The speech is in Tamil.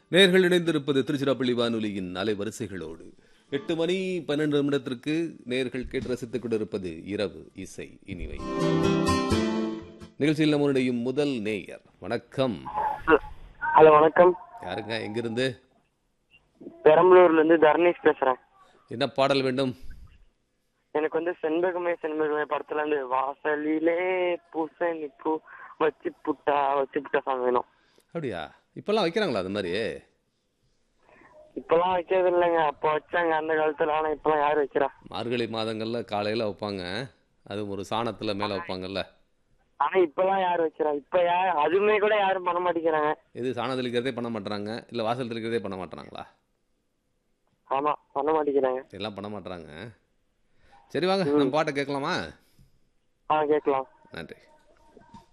நேர்கள் இணைந்திருப்பது திருச்சிராப்பள்ளி வானொலியின் அலைவரிசைகளோடு எட்டு மணி பன்னெண்டு நிமிடத்திற்கு நேர்கள் கேட்டு ரசித்துக் கொண்டிருப்பது இரவு இசை இனிவை நிகழ்ச்சியில் நம்முடைய முதல் நேயர் வணக்கம் ஹலோ வணக்கம் யாருங்க எங்கிருந்து பெரம்பலூர்ல இருந்து தர்ணேஷ் பேசுறேன் என்ன பாடல் வேண்டும் எனக்கு வந்து செண்பகமே செண்பகமே படத்துல இருந்து வாசலிலே பூசணி பூ வச்சு புட்டா வச்சு புட்டா சாங் வேணும் அப்படியா இப்பெல்லாம் வைக்கிறாங்களா அது மாதிரி இப்பெல்லாம் வைக்கிறது இல்லைங்க அப்போ வச்சாங்க அந்த காலத்துல ஆனா இப்பெல்லாம் யாரு வைக்கிறா மார்கழி மாதங்கள்ல காலையில வைப்பாங்க அது ஒரு சாணத்துல மேல வைப்பாங்கல்ல ஆனா இப்பெல்லாம் யாரு வைக்கிறா இப்ப யார் அதுவுமே கூட யாரும் பண்ண மாட்டேங்கிறாங்க இது சாணம் தெளிக்கிறதே பண்ண மாட்டாங்க இல்ல வாசல் தெளிக்கிறதே பண்ண மாட்டாங்களா ஆமா பண்ண மாட்டேங்கிறாங்க எல்லாம் பண்ண மாட்டாங்க சரி வாங்க நம்ம பாட்டை கேட்கலாமா ஆ கேட்கலாம் நன்றி